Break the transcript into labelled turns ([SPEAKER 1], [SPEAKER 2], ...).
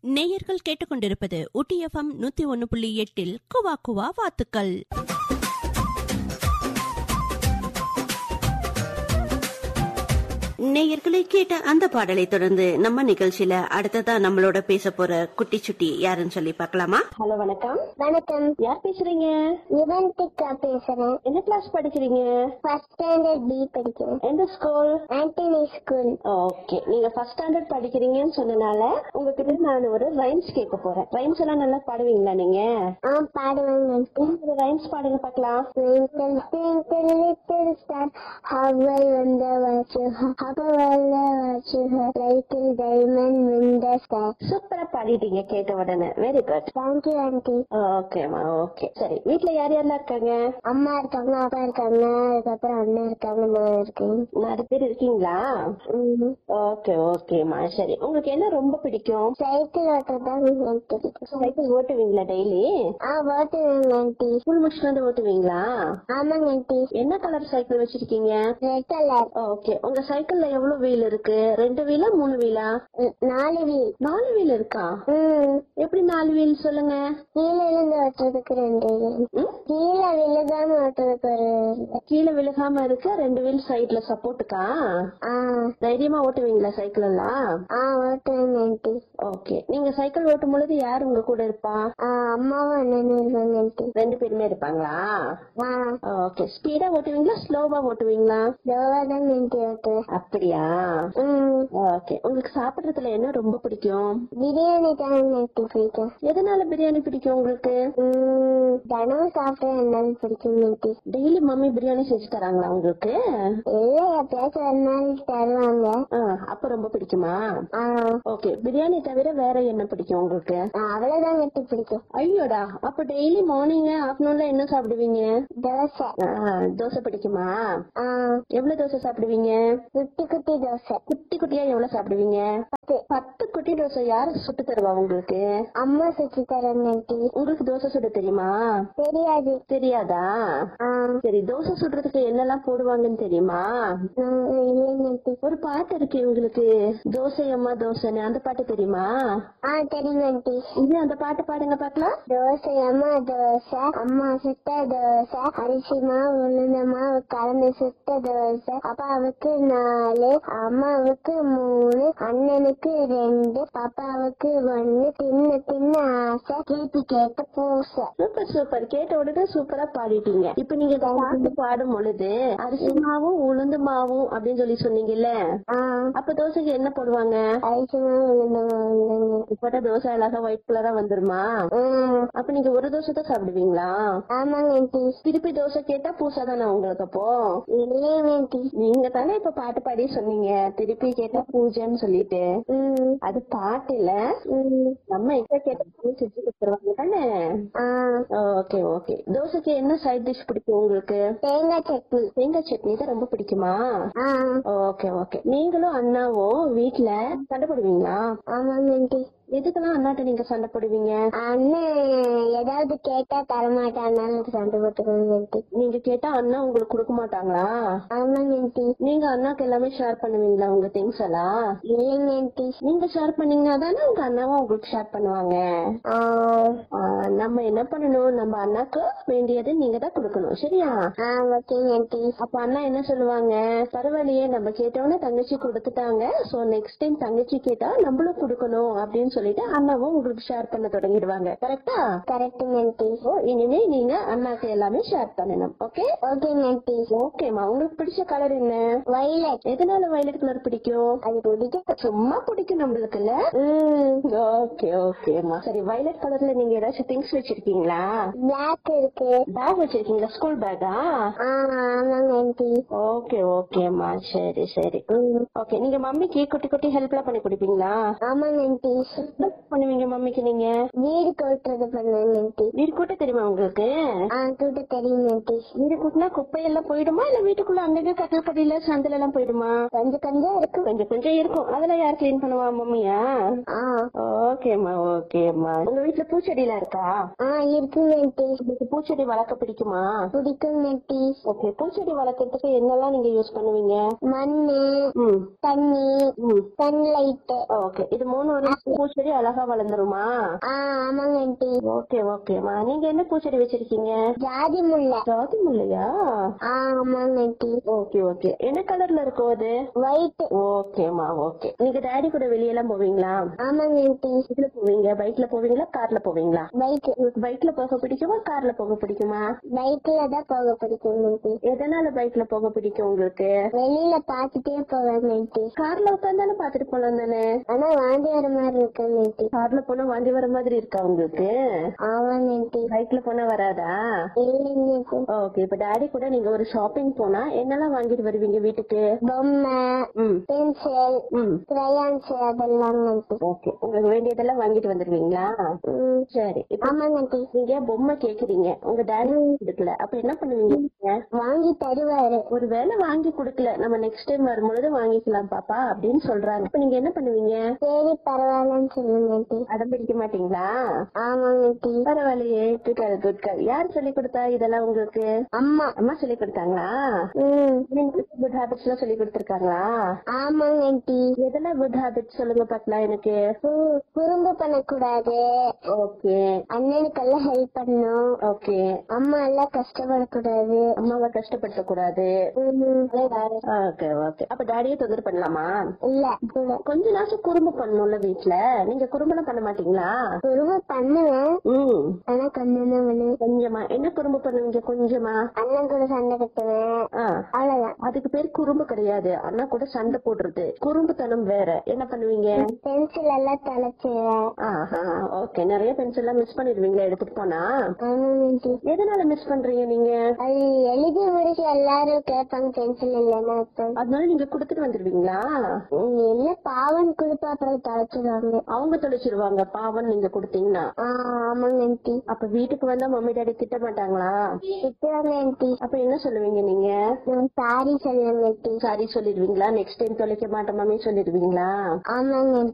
[SPEAKER 1] நேயர்கள் கேட்டுக்கொண்டிருப்பது ஊட்டி எஃப்எம் நூத்தி ஒன்னு புள்ளி எட்டில் குவா குவா வாத்துக்கள் நேயர்களை கேட்ட அந்த பாடலை தொடர்ந்து நம்ம நிகழ்ச்சியில அடுத்ததா நம்மளோட பேச போற குட்டி சுட்டி யாருன்னு சொல்லி பார்க்கலாமா
[SPEAKER 2] ஹலோ வணக்கம்
[SPEAKER 3] வணக்கம்
[SPEAKER 2] யார் பேசுறீங்க
[SPEAKER 3] நிவந்திகா பேசுறேன்
[SPEAKER 2] என்ன கிளாஸ் படிக்கிறீங்க
[SPEAKER 3] ஃபர்ஸ்ட் ஸ்டாண்டர்ட் பி படிக்கிறேன்
[SPEAKER 2] எந்த ஸ்கூல்
[SPEAKER 3] ஆண்டனி ஸ்கூல்
[SPEAKER 2] ஓகே நீங்க ஃபர்ஸ்ட் ஸ்டாண்டர்ட் படிக்கிறீங்கன்னு சொன்னனால உங்ககிட்ட நான் ஒரு ரைம்ஸ் கேட்க போறேன் ரைம்ஸ் எல்லாம் நல்லா பாடுவீங்களா நீங்க
[SPEAKER 3] ஆ பாடுவாங்க
[SPEAKER 2] ஒரு ரைம்ஸ் பாடுங்க பார்க்கலாம்
[SPEAKER 3] Twinkle, twinkle, little star, how I wonder what you have, how I wonder what you have, little diamond in the sky.
[SPEAKER 2] சூப்பரா பாடிட்டீங்க கேட்ட உடனே very good
[SPEAKER 3] Thank you, auntie.
[SPEAKER 2] ஓகேமா ஓகே சரி வீட்ல யார் யாரெல்லாம் இருக்காங்க
[SPEAKER 3] அம்மா இருக்காங்க அப்பா இருக்காங்க அதுக்கப்புறம் அண்ணன் இருக்காங்க நான் இருக்கேன்
[SPEAKER 2] நாலு பேர் இருக்கீங்களா
[SPEAKER 3] ம்.
[SPEAKER 2] ஓகே ஓகேமா சரி உங்களுக்கு என்ன ரொம்ப பிடிக்கும்
[SPEAKER 3] சைக்கிள் ஓட்டதான் எனக்கு பிடிக்கும்.
[SPEAKER 2] சைக்கிள் ஓட்டுவீங்களா டெய்லி
[SPEAKER 3] ஆ ஓட்டுவேங்க ஆண்டி
[SPEAKER 2] ஸ்கூல் முடிச்சுட்டு வந்து ஓட்டுவீங்களா
[SPEAKER 3] ஆமாங்க ஆண்டி
[SPEAKER 2] என்ன கலர் சைக்கிள் வச்சிருக்கீங்க
[SPEAKER 3] ரெட் கலர்
[SPEAKER 2] ஓகே உங்க சைக்கிள்ல எவ்வளவு வீல் இருக்கு ரெண்டு வீலா மூணு வீலா
[SPEAKER 3] நாலு வீல்
[SPEAKER 2] நாலு வீல் இருக்கா
[SPEAKER 3] ம்
[SPEAKER 2] எப்படி நாலு வீல் சொல்லுங்க
[SPEAKER 3] கீழே இருந்து ஓட்டுறதுக்கு ரெண்டு வீல்
[SPEAKER 2] ம்?
[SPEAKER 3] கீழே விழுகாம ஓட்டுறதுக்கு ஒரு வீல்.
[SPEAKER 2] கீழே விழுகாம இருக்கு ரெண்டு வீல் சைட்ல சப்போர்ட்டுக்கா
[SPEAKER 3] ஆ
[SPEAKER 2] தைரியமா ஓட்டுவீங்களா சைக்கிள் எல்லாம்
[SPEAKER 3] ஆ ஓட்டுவேங்க ஆண்டி
[SPEAKER 2] ஓகே நீங்க சைக்கிள் ஓட்டும் பொழுது யார் உங்க கூட இருப்பா
[SPEAKER 3] ஆ அம்மாவும் அண்ணனும் இருக்காங்க ஆண்டி
[SPEAKER 2] ரெண்டு பேருமே இருப்பாங்களா
[SPEAKER 3] ஆ
[SPEAKER 2] ஓகே ஸ்பீடா ஓட்டுவீங்களா ஸ்லோவா ஓட்டுவீங்களா
[SPEAKER 3] லோவா தான் ஆண்டி ஓட்டுவேன்
[SPEAKER 2] அப்படியா
[SPEAKER 3] ம்
[SPEAKER 2] ஓகே உங்களுக்கு சாப்பிடுறதுல என்ன ரொம்ப பிடிக்கும்
[SPEAKER 3] பிரியாணி தான் ஆண்டி பிடிக்கும்
[SPEAKER 2] எதனால பிரியாணி பிடிக்கும் உங்களுக்கு
[SPEAKER 3] ம் தினமும் சாப்பிட என்னாலும் பிடிக்கும் ஆண்டி
[SPEAKER 2] டெய்லி மம்மி பிரியாணி செஞ்சு தராங்களா உங்களுக்கு
[SPEAKER 3] இல்லை எப்பயாச்சும் ஒரு நாள் தருவாங்க
[SPEAKER 2] ஆ, அப்ப ரொம்ப பிடிக்குமா
[SPEAKER 3] ஆ
[SPEAKER 2] ஓகே பிரியாணி தவிர வேற என்ன பிடிக்கும் உங்களுக்கு
[SPEAKER 3] அவ்வளவுதான் ஆண்டி பிடிக்கும்
[SPEAKER 2] ஐயோடா அப்ப டெய்லி மார்னிங் ஆஃப்டர்நூன்ல என்ன சாப்பிடுவீங்க
[SPEAKER 3] தோசை
[SPEAKER 2] ஆ, தோசை பிடிக்குமா
[SPEAKER 3] ஆ
[SPEAKER 2] எவ்வளவு தோசை சாப்பிடுவீங்க
[SPEAKER 3] குட்டி குட்டி தோசை
[SPEAKER 2] குட்டி குட்டியா எவ்வளவு சாப்பிடுவீங்க
[SPEAKER 3] பத்து
[SPEAKER 2] பத்து குட்டி தோசை யாரு சுட்டு தருவா உங்களுக்கு
[SPEAKER 3] அம்மா சுற்றி தரேன் ஆண்டி
[SPEAKER 2] உங்களுக்கு தோசை சுட தெரியுமா
[SPEAKER 3] தெரியாது
[SPEAKER 2] தெரியாதா
[SPEAKER 3] ஆ
[SPEAKER 2] சரி தோசை சுடுறதுக்கு என்னெல்லாம் போடுவாங்கன்னு தெரியுமா
[SPEAKER 3] நான் இல்லைங்க ஆண்டி
[SPEAKER 2] ஒரு பாட்டு இருக்கு உங்களுக்கு தோசை அம்மா தோசைன்னு அந்த பாட்டு தெரியுமா
[SPEAKER 3] ஆ தெரியும் ஆண்டி
[SPEAKER 2] இது அந்த பாட்டு பாடுங்க பாக்கலாம்
[SPEAKER 3] தோசை அம்மா தோசை அம்மா சுட்ட தோசை அரிசி மாவு உளுந்த மாவு கலந்து சுட்ட தோசை அப்பாவுக்கு நாலு அம்மாவுக்கு மூணு அண்ணனுக்கு ரெண்டு பாப்பாவுக்கு ஒண்ணு தின்ன தின்ன ஆசை கேட்டு கேட்டு பூசை
[SPEAKER 2] சூப்பர் சூப்பர் கேட்ட உடனே சூப்பரா பாடிட்டீங்க இப்ப நீங்க இந்த பாட்டு பாடும் பொழுது அரிசி மாவும் உளுந்து மாவும் அப்படின்னு சொல்லி சொன்னீங்கல்ல
[SPEAKER 3] ஆ
[SPEAKER 2] அப்ப தோசைக்கு என்ன போடுவாங்க
[SPEAKER 3] அரிசி மாவு உளுந்த மாவு
[SPEAKER 2] போட்ட தோசை அழகா ஒயிட் கலரா வந்துருமா
[SPEAKER 3] ம்
[SPEAKER 2] அப்ப நீங்க ஒரு தோசை தான் சாப்பிடுவீங்களா
[SPEAKER 3] ஆமாங்க ஆண்டி
[SPEAKER 2] திருப்பி தோசை கேட்டா பூசா தானே உங்களுக்கு அப்போ
[SPEAKER 3] இல்லைங்க ஆண்டி
[SPEAKER 2] நீங்க தானே இப்ப பாட்டு பாடி சொன்னீங்க திருப்பி கேட்டா பூஜைன்னு சொல்லிட்டு
[SPEAKER 3] ம்
[SPEAKER 2] அது பாட்டு இல்ல
[SPEAKER 3] ம்
[SPEAKER 2] நம்ம இப்ப கேட்டா பூஜை செஞ்சு கொடுத்துருவாங்க தானே
[SPEAKER 3] ஆ
[SPEAKER 2] ஓகே ஓகே தோசைக்கு என்ன சைட் டிஷ் பிடிக்கும் உங்களுக்கு
[SPEAKER 3] தேங்காய் சட்னி
[SPEAKER 2] தேங்காய் சட்னி தான் ரொம்ப பிடிக்குமா
[SPEAKER 3] ஆ
[SPEAKER 2] ஓகே ஓகே நீங்களும் அண்ணாவும் வீட்ல சண்டை போடுவீங்களா
[SPEAKER 3] ஆமாங்க ஆண்டி
[SPEAKER 2] எதுக்கெல்லாம் அண்ணாட்ட நீங்க சண்டை போடுவீங்க
[SPEAKER 3] அண்ணன் ஏதாவது கேட்டா தரமாட்டான்னு சண்டை போட்டுக்கோங்க ஆண்டி
[SPEAKER 2] நீங்க கேட்டா அண்ணா உங்களுக்கு கொடுக்க மாட்டாங்களா
[SPEAKER 3] ஆமாங்க ஆண்டி
[SPEAKER 2] நீங்க அண்ணாக்கு எல்லாமே ஷேர் பண்ணுவீங்களா உங்க திங்ஸ் எல்லாம்
[SPEAKER 3] இல்லைங்க ஆண்டி
[SPEAKER 2] நீங்க ஷேர் பண்ணீங்கன்னா தானே உங்க அண்ணாவும் உங்களுக்கு ஷேர் பண்ணுவாங்க
[SPEAKER 3] ஆ
[SPEAKER 2] ஆ, நம்ம என்ன பண்ணணும் நம்ம அண்ணாக்கு வேண்டியது நீங்க தான் கொடுக்கணும் சரியா
[SPEAKER 3] ஆ ஓகேங்க ஆண்டி
[SPEAKER 2] அப்ப அண்ணா என்ன சொல்லுவாங்க பரவாயில்லையே நம்ம கேட்டோன்னே தங்கச்சி கொடுத்துட்டாங்க சோ நெக்ஸ்ட் டைம் தங்கச்சி கேட்டா நம்மளும் கொடுக்கணும் அப்படின்னு சொல்லிட்டு அண்ணாவும் உங்களுக்கு ஷேர் பண்ண தொடங்கிடுவாங்க கரெக்டா
[SPEAKER 3] கரெக்டுங்க ஆண்டி
[SPEAKER 2] ஓ இனிமே நீங்க அண்ணாக்கு எல்லாமே ஷேர் பண்ணணும் ஓகே
[SPEAKER 3] ஓகேங்க ஆண்டி
[SPEAKER 2] ஓகேமா உங்களுக்கு பிடிச்ச கலர் என்ன
[SPEAKER 3] வயலட்
[SPEAKER 2] எதனால வயலட் கலர் பிடிக்கும்
[SPEAKER 3] அது பிடிக்கும்
[SPEAKER 2] சும்மா பிடிக்கும் நம்மளுக்குல்ல
[SPEAKER 3] ம்
[SPEAKER 2] ஓகே ஓகேமா சரி வயலட் கலர்ல நீங்க ஏதாச்சும் திங்ஸ் வச்சிருக்கீங்களா
[SPEAKER 3] பிளாக் இருக்கு
[SPEAKER 2] பேக் வச்சிருக்கீங்களா ஸ்கூல் பேக்கா
[SPEAKER 3] ஆ ஆமாங்க ஆண்டி
[SPEAKER 2] ஓகே ஓகேம்மா சரி சரி ஓகே நீங்க மம்மிக்கு குட்டி குட்டி ஹெல்ப்லாம் பண்ணி கொடுப்பீங்களா
[SPEAKER 3] ஆமாங்க ஆண்டி
[SPEAKER 2] என்ன பண்ணுவீங்க மம்மிக்கு நீங்க
[SPEAKER 3] வீடு கூட்டுறது பண்ணுவேங்க ஆண்டி
[SPEAKER 2] வீடு கூட்ட தெரியுமா உங்களுக்கு
[SPEAKER 3] ஆ கூட்ட தெரியுங்க ஆண்டி
[SPEAKER 2] வீடு கூட்டினா குப்பையெல்லாம் போயிடுமா இல்ல வீட்டுக்குள்ள அங்கங்க கட்டில் கடையில சந்தில எல்லாம் போயிடுமா
[SPEAKER 3] கொஞ்சம் கொஞ்சம் இருக்கு
[SPEAKER 2] கொஞ்சம் கொஞ்சம் இருக்கும் அதெல்லாம் யார் கிளீன் பண்ணுவா மம்மியா
[SPEAKER 3] ஆ
[SPEAKER 2] ஓகேம்மா ஓகேம்மா உங்க வீட்டுல பூச்செடிலாம் இருக்கா
[SPEAKER 3] ஆ இருக்குங்க ஆண்டி
[SPEAKER 2] உங்களுக்கு பூச்செடி வளர்க்க பிடிக்குமா
[SPEAKER 3] பிடிக்குங்க ஆண்டி
[SPEAKER 2] ஓகே பூச்செடி வளர்க்கறதுக்கு என்னெல்லாம் நீங்க யூஸ் பண்ணுவீங்க
[SPEAKER 3] மண்ணு
[SPEAKER 2] ம்
[SPEAKER 3] தண்ணி
[SPEAKER 2] ம்
[SPEAKER 3] சன்லைட்
[SPEAKER 2] ஓகே இது மூணு ஒரு பூச்செடி அழகா
[SPEAKER 1] அழகா வளர்ந்துருமா
[SPEAKER 3] ஆ ஆமாங்க ஆண்டி
[SPEAKER 1] ஓகே ஓகேமா நீங்க என்ன பூச்செடி வச்சிருக்கீங்க
[SPEAKER 3] ஜாதி முல்லை
[SPEAKER 1] ஜாதி முல்லையா
[SPEAKER 3] ஆ ஆமாங்க ஆண்டி
[SPEAKER 1] ஓகே ஓகே என்ன கலர்ல இருக்கும் அது
[SPEAKER 3] ஒயிட்
[SPEAKER 1] ஓகேமா ஓகே நீங்க டாடி கூட வெளியெல்லாம் போவீங்களா
[SPEAKER 3] ஆமாங்க ஆண்டி
[SPEAKER 1] இதுல போவீங்க பைக்ல போவீங்களா கார்ல போவீங்களா
[SPEAKER 3] பைக்
[SPEAKER 1] உங்களுக்கு பைக்ல போக பிடிக்குமா கார்ல போக பிடிக்குமா
[SPEAKER 3] பைக்ல தான் போக பிடிக்கும் ஆண்டி
[SPEAKER 1] எதனால பைக்ல போக பிடிக்கும் உங்களுக்கு
[SPEAKER 3] வெளியில பாத்துட்டே போவாங்க ஆண்டி
[SPEAKER 1] கார்ல உட்காந்தாலும் பாத்துட்டு போலாம் தானே
[SPEAKER 3] ஆனா வாந்தி வர மாதிரி இருக்காங்க ஆண்டி
[SPEAKER 1] கார்ல போனா வாந்தி வர மாதிரி இருக்கா உங்களுக்கு
[SPEAKER 3] ஆமாங்க ஆண்டி
[SPEAKER 1] பைக்ல போனா வராதா
[SPEAKER 3] இல்லைங்க ஆண்டி
[SPEAKER 1] ஓகே இப்ப டாடி கூட நீங்க ஒரு ஷாப்பிங் போனா என்னெல்லாம் வாங்கிட்டு வருவீங்க வீட்டுக்கு
[SPEAKER 3] பொம்மை
[SPEAKER 1] ம்
[SPEAKER 3] பென்சில்
[SPEAKER 1] ம்
[SPEAKER 3] கிரையான்ஸ் அதெல்லாம் ஆண்டி
[SPEAKER 1] ஓகே உங்களுக்கு வேண்டியதெல்லாம் வாங்கிட்டு வந்துருவீங்களா
[SPEAKER 3] ம்.
[SPEAKER 1] சரி இப்ப
[SPEAKER 3] ஆமாங்க ஆண்டி
[SPEAKER 1] நீங்க பொம்மை கேக்குறீங்க உங்க டாடி கொடுக்கல அப்ப என்ன பண்ணுவீங்க நீங்க?
[SPEAKER 3] வாங்கி தருவாரு
[SPEAKER 1] ஒரு வேளை வாங்கி கொடுக்கல நம்ம நெக்ஸ்ட் டைம் வரும்பொழுது வாங்கிக்கலாம் பாப்பா அப்படின்னு சொல்றாங்க அப்ப நீங்க என்ன பண்ணுவீங்க
[SPEAKER 3] சரி பரவாயில்லன்னு சொல்லுங்க ஆண்டி
[SPEAKER 1] அடம் பிடிக்க மாட்டீங்களா
[SPEAKER 3] ஆமாங்க ஆண்டி
[SPEAKER 1] பரவாயில்லையே குட் கேர்ள் குட் கேர்ள் யார் சொல்லி கொடுத்தா இதெல்லாம் உங்களுக்கு
[SPEAKER 3] அம்மா
[SPEAKER 1] அம்மா சொல்லி கொடுத்தாங்களா
[SPEAKER 3] ம்
[SPEAKER 1] குட் ஹாபிட்ஸ் எல்லாம் சொல்லி கொடுத்திருக்காங்களா
[SPEAKER 3] ஆமாங்க ஆண்டி
[SPEAKER 1] எதெல்லாம் குட் ஹாபிட்ஸ் சொல்லுங்க பாக்கலாம் எனக்கு
[SPEAKER 3] கு- குறும்பு பண்ணக்கூடாது
[SPEAKER 1] ஓகே
[SPEAKER 3] அண்ணனுக்கெல்லாம் ஹெல்ப் பண்ணணும்
[SPEAKER 1] ஓகே
[SPEAKER 3] அம்மா எல்லாம் கஷ்டப்படக்கூடாது
[SPEAKER 1] அம்மாவை கஷ்டப்படுத்த கூடாது
[SPEAKER 3] ம், வேற.
[SPEAKER 1] ஓகே ஓகே அப்ப டாடியை தொந்தரவு பண்ணலாமா
[SPEAKER 3] இல்ல கூட
[SPEAKER 1] கொஞ்ச நாச்சும் குறும்பு பண்ணணும்ல வீட்ல நீங்க குறும்பெல்லாம் பண்ண மாட்டீங்களா
[SPEAKER 3] குறும்பு பண்ணுவேன்
[SPEAKER 1] ம்
[SPEAKER 3] ஆனா கண்ணு பண்ணுவேன்
[SPEAKER 1] கொஞ்சமா என்ன குறும்பு பண்ணுவீங்க கொஞ்சமா
[SPEAKER 3] அண்ணன் கூட சண்டை கட்டுவேன்
[SPEAKER 1] ஆ
[SPEAKER 3] அவ்வளவுதான்
[SPEAKER 1] அதுக்கு பேர் குறும்பு கிடையாது அண்ணா கூட சண்டை போடுறது குறும்புத்தனம் வேற என்ன பண்ணுவீங்க
[SPEAKER 3] பென்சில் எல்லாம் தொலைச்சிருவேன்
[SPEAKER 1] ஆஹா ஓகே நிறைய பென்சில் எல்லாம் மிஸ் பண்ணிடுவீங்களா எடுத்துட்டு போனா
[SPEAKER 3] ஆமாங்க ஆண்டி
[SPEAKER 1] எதனால மிஸ் பண்றீங்க நீங்க
[SPEAKER 3] அது எழுதி முடிச்சு எல்லாரும் கேட்பாங்க பென்சில் இல்லைன்னா அப்ப
[SPEAKER 1] அதனால நீங்க குடுத்துட்டு வந்துருவீங்களா
[SPEAKER 3] உம், என்ன பாவன் கொடுப்பா அப்புறம் தொலைச்சிருவாங்க
[SPEAKER 1] அவங்க தொலைச்சிருவாங்க பாவம் நீங்க கொடுத்தீங்கன்னா
[SPEAKER 3] ஆ, ஆமாங்க ஆண்டி
[SPEAKER 1] அப்ப வீட்டுக்கு வந்தா மம்மி டாடி திட்ட மாட்டாங்களா
[SPEAKER 3] திட்டுவாங்க ஆண்டி
[SPEAKER 1] அப்ப என்ன சொல்லுவீங்க நீங்க
[SPEAKER 3] சாரி சொல்லுவாங்க ஆண்டி
[SPEAKER 1] சாரி சொல்லிடுவீங்களா நெக்ஸ்ட் டைம் தொலைக்க மாட்டோம் மம்மி சொல்லிடுவீங்களா
[SPEAKER 3] ஆமாங்க ஆண்டி